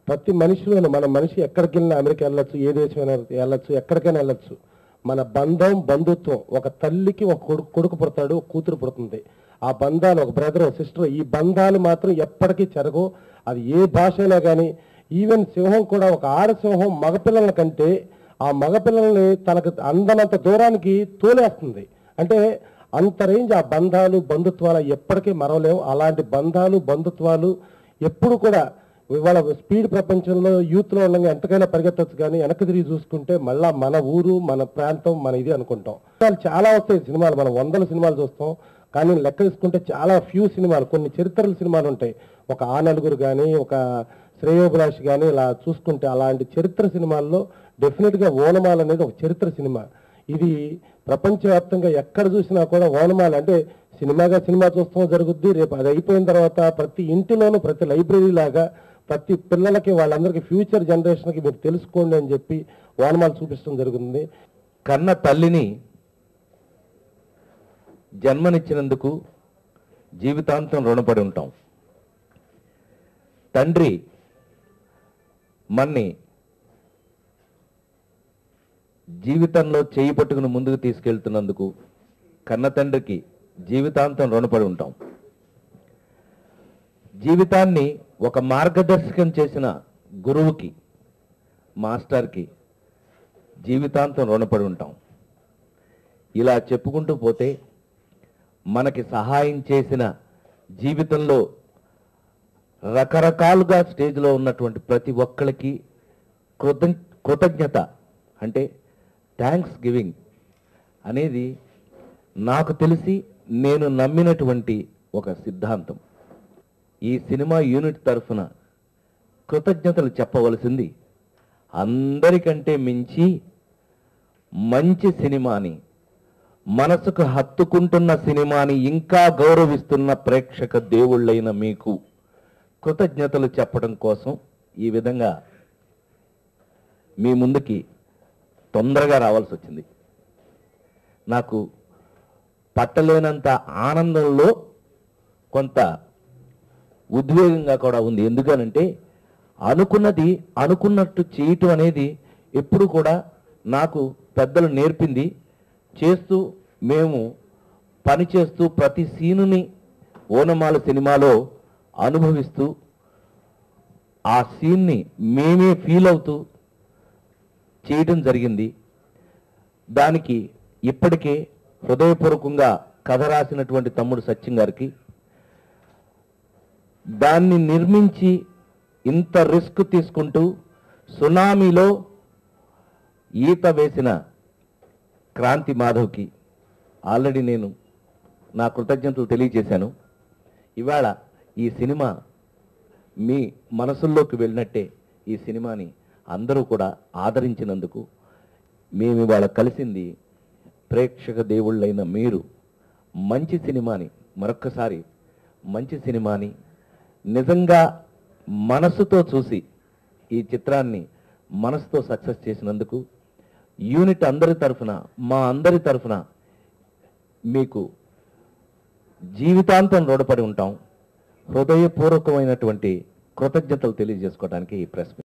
ప్రతి మనిషిలోనూ మన మనిషి ఎక్కడికి వెళ్ళినా అమెరికా వెళ్ళొచ్చు ఏ దేశమైనా వెళ్ళొచ్చు ఎక్కడికైనా వెళ్ళొచ్చు మన బంధం బంధుత్వం ఒక తల్లికి ఒక కొడుకు కొడుకు పుడతాడు ఒక కూతురు పుడుతుంది ఆ బంధాలు ఒక బ్రదర్ ఒక సిస్టర్ ఈ బంధాలు మాత్రం ఎప్పటికీ చెరగవు అది ఏ భాష అయినా కానీ ఈవెన్ సింహం కూడా ఒక ఆడ సింహం మగపిల్లల కంటే ఆ మగపిల్లల్ని తనకు అందనంత దూరానికి తోలేస్తుంది అంటే అంత రేంజ్ ఆ బంధాలు బంధుత్వాలు ఎప్పటికీ మరవలేవు అలాంటి బంధాలు బంధుత్వాలు ఎప్పుడు కూడా ఇవాళ స్పీడ్ ప్రపంచంలో యూత్లో ఉండగా ఎంతకైనా పరిగెత్తచ్చు కానీ వెనక్కి తిరిగి చూసుకుంటే మళ్ళా మన ఊరు మన ప్రాంతం మన ఇది అనుకుంటాం సినిమాలు చాలా వస్తాయి సినిమాలు మనం వందల సినిమాలు చూస్తాం కానీ లెక్క తీసుకుంటే చాలా ఫ్యూ సినిమాలు కొన్ని చరిత్రల సినిమాలు ఉంటాయి ఒక ఆ నలుగురు కానీ ఒక శ్రేయోభిలాష్ కానీ ఇలా చూసుకుంటే అలాంటి చరిత్ర సినిమాల్లో డెఫినెట్గా ఓనమాల్ అనేది ఒక చరిత్ర సినిమా ఇది ప్రపంచవ్యాప్తంగా ఎక్కడ చూసినా కూడా ఓనమాల అంటే సినిమాగా సినిమా చూస్తాం జరుగుద్ది రేపు అది అయిపోయిన తర్వాత ప్రతి ఇంటిలోనూ ప్రతి లైబ్రరీ లాగా ప్రతి పిల్లలకి వాళ్ళందరికీ ఫ్యూచర్ జనరేషన్కి మీరు తెలుసుకోండి అని చెప్పి ఓనమాలు చూపించడం జరుగుతుంది కన్న తల్లిని జన్మనిచ్చినందుకు జీవితాంతం రుణపడి ఉంటాం తండ్రి మన్ని జీవితంలో చేయి పట్టుకుని ముందుకు తీసుకెళ్తున్నందుకు కన్న తండ్రికి జీవితాంతం రుణపడి ఉంటాం జీవితాన్ని ఒక మార్గదర్శకం చేసిన గురువుకి మాస్టర్కి జీవితాంతం రుణపడి ఉంటాం ఇలా చెప్పుకుంటూ పోతే మనకి సహాయం చేసిన జీవితంలో రకరకాలుగా స్టేజ్లో ఉన్నటువంటి ప్రతి ఒక్కరికి కృత కృతజ్ఞత అంటే థ్యాంక్స్ గివింగ్ అనేది నాకు తెలిసి నేను నమ్మినటువంటి ఒక సిద్ధాంతం ఈ సినిమా యూనిట్ తరఫున కృతజ్ఞతలు చెప్పవలసింది అందరికంటే మించి మంచి సినిమాని మనసుకు హత్తుకుంటున్న సినిమాని ఇంకా గౌరవిస్తున్న ప్రేక్షక దేవుళ్ళైన మీకు కృతజ్ఞతలు చెప్పడం కోసం ఈ విధంగా మీ ముందుకి తొందరగా రావాల్సి వచ్చింది నాకు పట్టలేనంత ఆనందంలో కొంత ఉద్వేగంగా కూడా ఉంది ఎందుకనంటే అనుకున్నది అనుకున్నట్టు చేయటం అనేది ఎప్పుడు కూడా నాకు పెద్దలు నేర్పింది చేస్తూ మేము పని చేస్తూ ప్రతి సీనుని ఓనమాల సినిమాలో అనుభవిస్తూ ఆ సీన్ని మేమే ఫీల్ అవుతూ చేయటం జరిగింది దానికి ఇప్పటికే హృదయపూర్వకంగా కథ రాసినటువంటి తమ్ముడు సత్యం గారికి దాన్ని నిర్మించి ఇంత రిస్క్ తీసుకుంటూ సునామీలో ఈత వేసిన క్రాంతి మాధవ్కి ఆల్రెడీ నేను నా కృతజ్ఞతలు తెలియజేశాను ఇవాళ ఈ సినిమా మీ మనసుల్లోకి వెళ్ళినట్టే ఈ సినిమాని అందరూ కూడా ఆదరించినందుకు మేము ఇవాళ కలిసింది ప్రేక్షక దేవుళ్ళైన మీరు మంచి సినిమాని మరొక్కసారి మంచి సినిమాని నిజంగా మనసుతో చూసి ఈ చిత్రాన్ని మనసుతో సక్సెస్ చేసినందుకు యూనిట్ అందరి తరఫున మా అందరి తరఫున మీకు జీవితాంతం రుణపడి ఉంటాం హృదయపూర్వకమైనటువంటి కృతజ్ఞతలు తెలియజేసుకోవడానికి ఈ ప్రెస్ మీట్